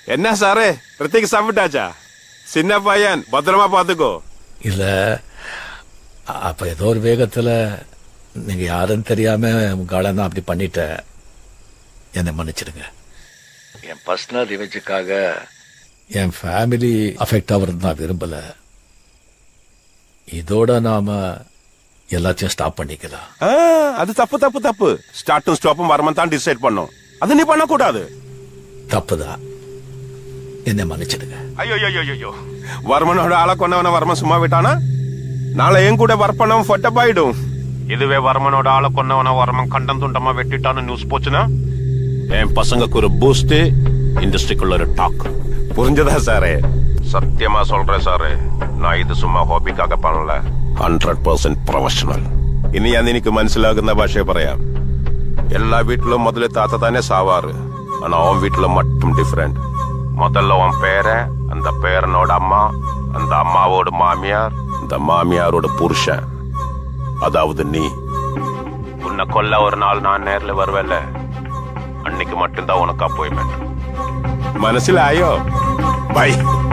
என்ன சாரு ரித்திக் சாப்பிட்டாச்சா சின்ன பையன் பத்திரமா பாத்துக்கோ இல்ல அ- அப்ப ஏதோ ஒரு வேகத்துல நீங்க யாருன்னு தெரியாம உங்க ஆளை நான் அப்படி பண்ணிட்டேன் என்னை மன்னிச்சிடுங்க என் பர்சனல் ரிவெஞ்சுக்காக என் ஃபேமிலி அஃபெக்ட் ஆகுறது நான் விரும்பல இதோட நாம எல்லாத்தையும் ஸ்டாப் பண்ணிக்கலாம் ஆ, அது தப்பு தப்பு தப்பு ஸ்டார்ட்டும் ஸ்டாப்பும் வரமா தான் டிசைட் பண்ணும் அது நீ பண்ணக்கூடாது தப்புதான் என்னை மன்னிச்சிடுங்க ஐயோ ஐயோ ஐயோ வர்மனோட ஆளை கொண்டவன வர்மன் சும்மா விட்டானா நாளை என் கூட ஒர்க் பண்ணவன் ஃபொட்டப் ஆயிடும் இதுவே வர்மனோட ஆளை கொண்டவன வர்மன் கண்டம் துண்டமா வெட்டிட்டான்னு நியூஸ் போச்சுன்னா என் பசங்களுக்கு ஒரு பூஸ்ட் இண்டஸ்ட்ரிக்குள்ள ஒரு டாக் புரிஞ்சதா சாரே சத்தியமா சொல்றேன் சாரே நான் இது சும்மா ஹாபிக்காக பண்ணல ഹൺഡ്രഡ് പെർസെന്റ് പ്രൊഫഷണൽ ഇനി ഞാൻ എനിക്ക് മനസ്സിലാകുന്ന ഭാഷയെ പറയാം എല്ലാ വീട്ടിലും മുതല് താത്ത തന്നെ സാവാറ് ஆனா அவன் வீட்டுல மட்டும் டிஃபரெண்ட் முதல்ல உன் பேர அந்த பேரனோட அம்மா அந்த அம்மாவோட மாமியார் இந்த மாமியாரோட புருஷன் அதாவது நீ உன்னை கொல்ல ஒரு நாள் நான் நேர்ல வருவேல்ல அன்னைக்கு மட்டும்தான் உனக்கு அப்பாயின்மெண்ட் മനസ്സിലായോ ബൈ